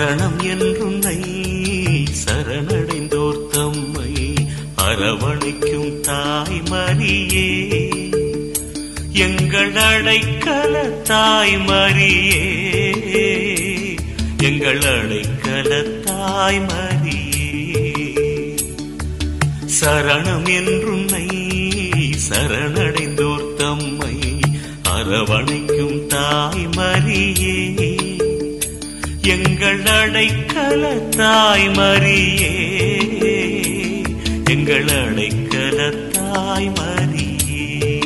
சரணம் என்றுன்னை சரணடைந்தோர் தம்மை அரவணைக்கும் தாய் மரியே எங்கள் அடைக்கல தாய் மரியே எங்கள் அடைக்கல தாய் மரியே சரணம் என்றுன்னை சரணடைந்தோர் தம்மை அரவணைக்கும் தாய் மரியே எங்கள் அடைக்கல தாய் மரியே எங்கள் அடைக்கல தாய் மரியே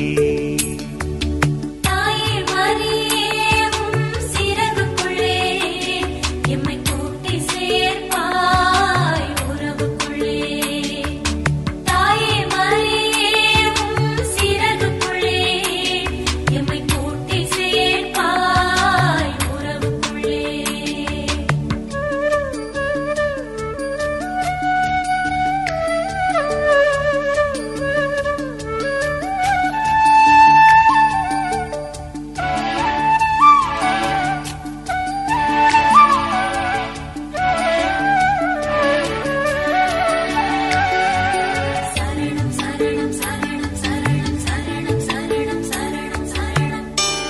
தாயே மரியே உம் சிறகுக்குள்ளே எம்மை கூட்டி சேர்ப்பாய் உறவுக்குள்ளே தாயே மரியே உம் சிறகுக்குள்ளே எம்மை கூட்டி சேர்ப்பாய் உறவுக்குள்ளே சரணம் சரணம் சரணம் சரணம் சரணம் சரணம் சரணம் சரணம்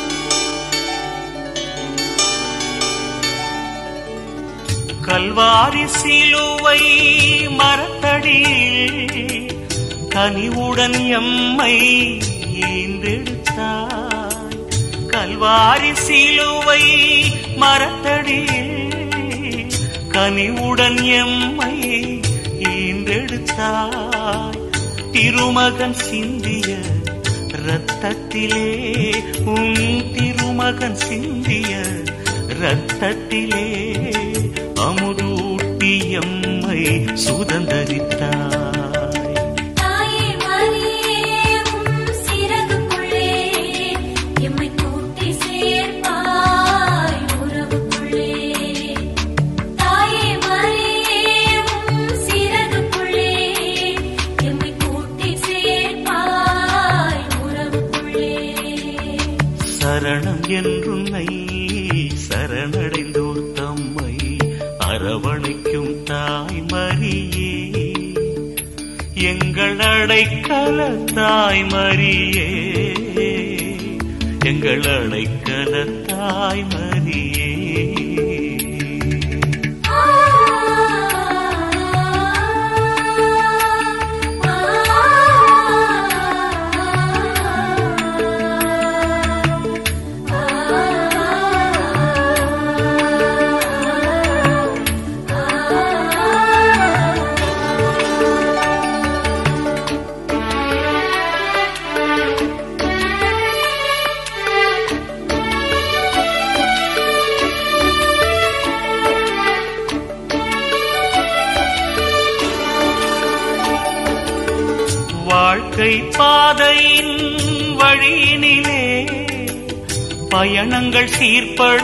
கல்வாரி சிலுவை மரத்தடியில் கனிவுடன் எம்மை ஈந்தெடுத்தாய் கல்வாரி சிலுவை மரத்தடியில் கனிவுடன் எம்மை ஈந்தெடுத்தாய் திருமகன் சிந்திய ரத்தத்திலே உன் திருமகன் சிந்திய ரத்தத்திலே அமுதூட்டி எம்மை சுதந்தரித்தாய் தாயே மரியே உம் சிறகுக்குள்ளே எம்மை கூட்டி சேர்ப்பாய் உறவுக்குள்ளே தாயே மரியே உம் சிறகுக்குள்ளே எம்மை கூட்டி சேர்ப்பாய் உறவுக்குள்ளே சரணம் என்றுன்னை சரணடைந்தோர் தம்மை அரவணைக்கும் தாய் மரியே எங்கள் அடைக்கல தாய் மரியே எங்கள் அடைக்கல தாய் மரியே ஆ வாழ்க்கை பாதையின் வழியினிலே பயணங்கள் சீர்பட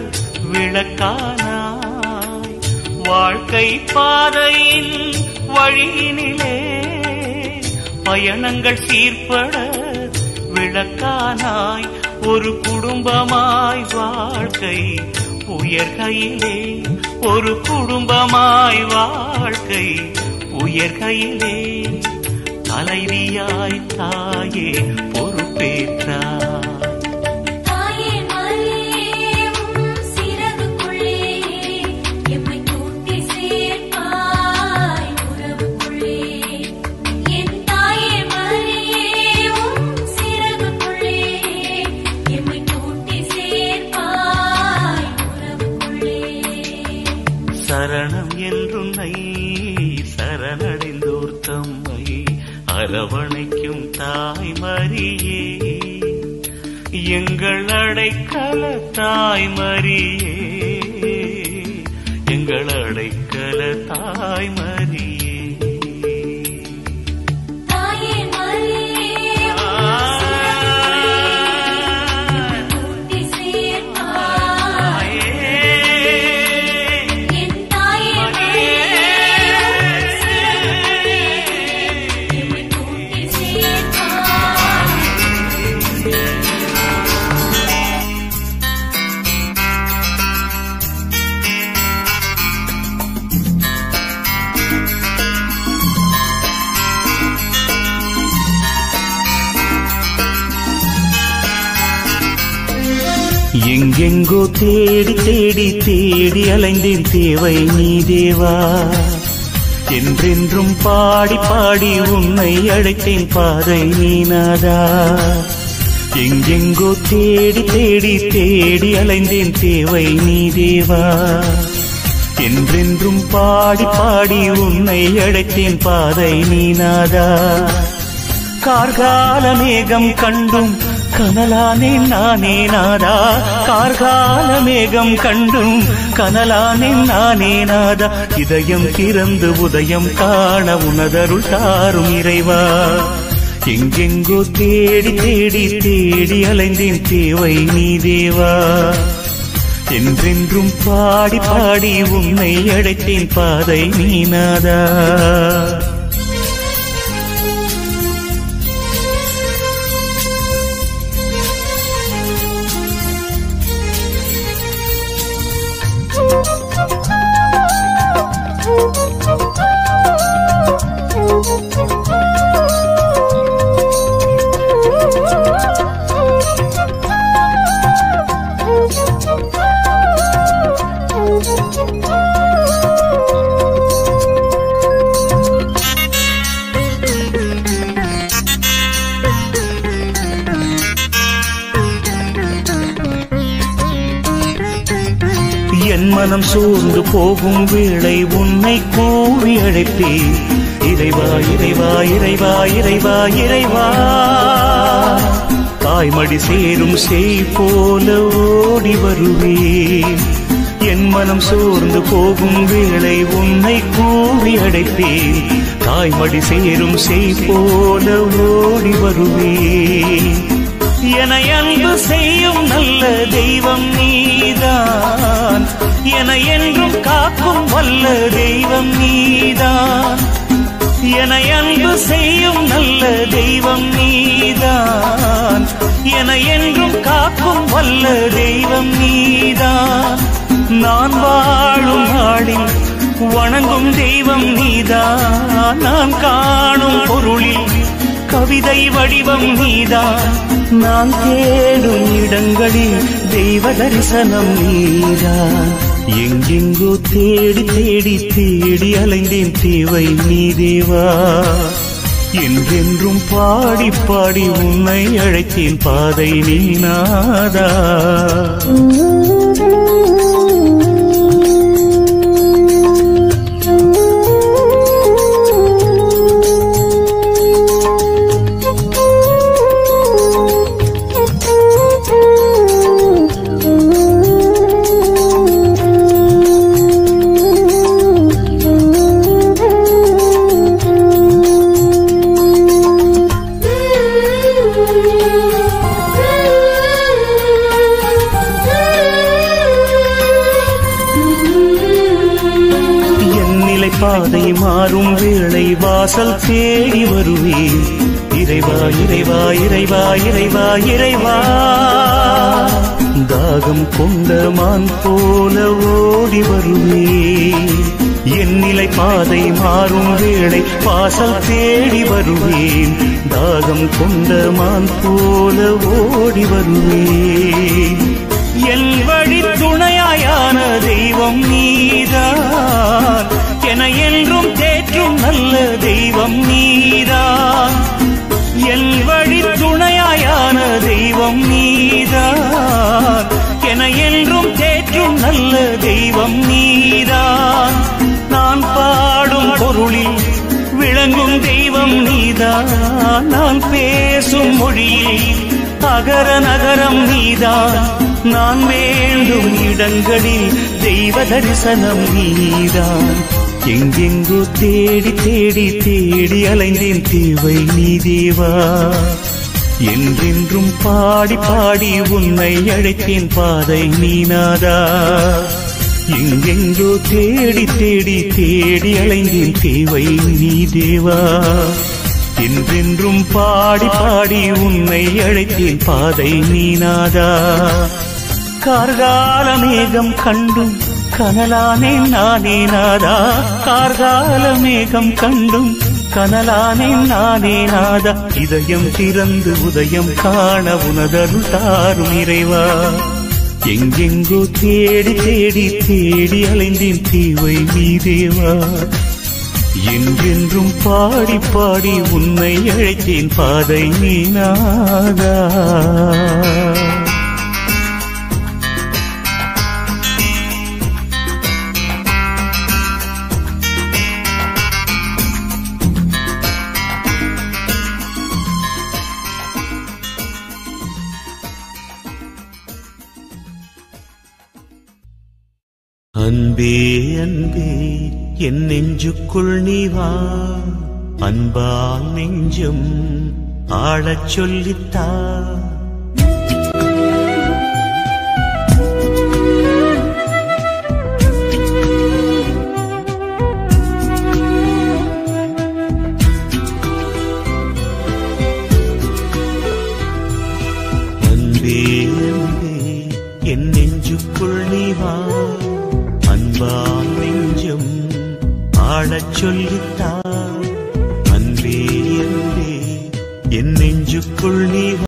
விளக்கானாய் வாழ்க்கை பாதையின் வழியினிலே பயணங்கள் சீர்பட விளக்கானாய் ஒரு குடும்பமாய் வாழ்க்கை உயர்கையிலே ஒரு குடும்பமாய் வாழ்க்கை உயர்கையிலே தலைவியாய் தாயே பொறுப்பேற்றாய் தாயே மரியே உம் சிறகுக்குள்ளே எம்மை கூட்டி சேர்ப்பாய் உறவுக்குள்ளே என் தாயே மரியே உம் சிறகுக்குள்ளே எம்மை கூட்டி சேர்ப்பாய் உறவுக்குள்ளே சரணம் என்றுன்னை சரணடைந்தோர் தம்மை அரவணைக்கும் தாய் மரியே எங்கள் அடைக்கல தாய் மரியே எங்கள் அடைக்கல தாய் மரியே தாயே மரியே உம் கூட்டி சேர்ப்பாய் என் தாயே மரியே எம்மை கூட்டி சேர்ப்பாய் ஆ எங்கெங்கோ தேடி தேடி தேடி அலைந்தேன் தேவை நீ தேவா என்றென்றும் பாடி பாடி உன்னை அழைத்தேன் பாதை நீனாதா எங்கெங்கோ தேடி தேடி தேடி அலைந்தேன் தேவை நீ தேவா என்றென்றும் பாடி பாடி உன்னை அழைத்தேன் பாதை நீனாதா கார்கால மேகம் கண்டும் கனலானேன் நானே நாதா கார்கால மேகம் கண்டும் கனலானேன் நானே நாதா இதயம் திறந்து உதயம் காண உனதருள் தாரும் இறைவா எங்கெங்கோ தேடி தேடி தேடி அலைந்தேன் தேவை நீ தேவா என்றென்றும் பாடி பாடி உன்னை அழைத்தேன் பாதை நீனாதா என் மனம் சோர்ந்து போகும் வேளை உன்னை கூவி அழைப்பேன் இறைவா இறைவா இறைவா இறைவா இறைவா தாய்மடி சேரும் செய் போல ஓடி வருவேன் என் மனம் சோர்ந்து போகும் வேளை உன்னை கூவி அழைப்பேன் தாய்மடி சேரும் செய் போல ஓடி வருவேன் என அன்பு செய்யும் நல்ல தெய்வம் நீதான் என என்றும் காக்கும் வல்ல தெய்வம் நீதான் என அன்பு செய்யும் நல்ல தெய்வம் நீதான் என என்றும் காக்கும் வல்ல தெய்வம் நீதான் நான் வாழும் நாளில் வணங்கும் தெய்வம் நீதான் நான் காணும் பொருளில் கவிதை வடிவம் நீதான் நான் தேடும் இடங்களில் தெய்வ தரிசனம் நீதான் எங்கெங்கோ தேடி தேடி தேடி அலைந்தேன் தேவை நீ தேவா என்றென்றும் பாடி பாடி உன்னை அழைத்தேன் பாதை நீனாதா என் நிலை பாதை மாறும் வேளை வாசல் தேடி வருவேன் இறைவா இறைவா இறைவா இறைவா இறைவா தாகம் கொண்ட மான் போல ஓடி வருவேன் என் நிலை பாதை மாறும் வேளை வாசல் தேடி வருவேன் தாகம் கொண்ட மான் போல ஓடி வருவேன் என் வழி துணையாயான தெய்வம் நீதான் என என்றும் தேற்றும் நல்ல தெய்வம் நீதான் என் வழி துணையாயான தெய்வம் நீதான் என என்றும் தேற்றும் நல்ல தெய்வம் நீதான் நான் பாடும் பொருளில் விளங்கும் தெய்வம் நீதான் நான் பேசும் மொழியில் அகர நகரம் நீதான் நான் வேண்டும் இடங்களில் தெய்வ தரிசனம் நீதான் எங்கெங்கோ தேடி தேடி தேடி அலைந்தேன் தேவை நீ தேவா என்றென்றும் பாடி பாடி உன்னை அழைத்தேன் பாதை நீனாதா எங்கெங்கோ தேடி தேடி தேடி அலைந்தேன் தேவை நீ தேவா என்றென்றும் பாடி பாடி உன்னை அழைத்தேன் பாதை நீனாதா கார்கால மேகம் கண்டும் கனலானேன் நானே நாதா கார்கால மேகம் கண்டும் கனலானேன் நானே நாதா இதயம் திறந்து உதயம் காண உனதருள் தாரும் இறைவா எங்கெங்கோ தேடி தேடி தேடி அலைந்தேன் தீவை நீதேவா என்றென்றும் பாடி பாடி உன்னை அழைத்தேன் பாதை நீனாதா அன்பே அன்பே என் நெஞ்சுக்குள் நீ வா அன்பால் நெஞ்சம் ஆளச் சொல்லித்தா அன்பே அன்பே என் நெஞ்சுக்குள் நீ வா அன்பால் நெஞ்சம் ஆளச் சொல்லித்தா அன்பே அன்பே என் நெஞ்சுக்குள் நீ வா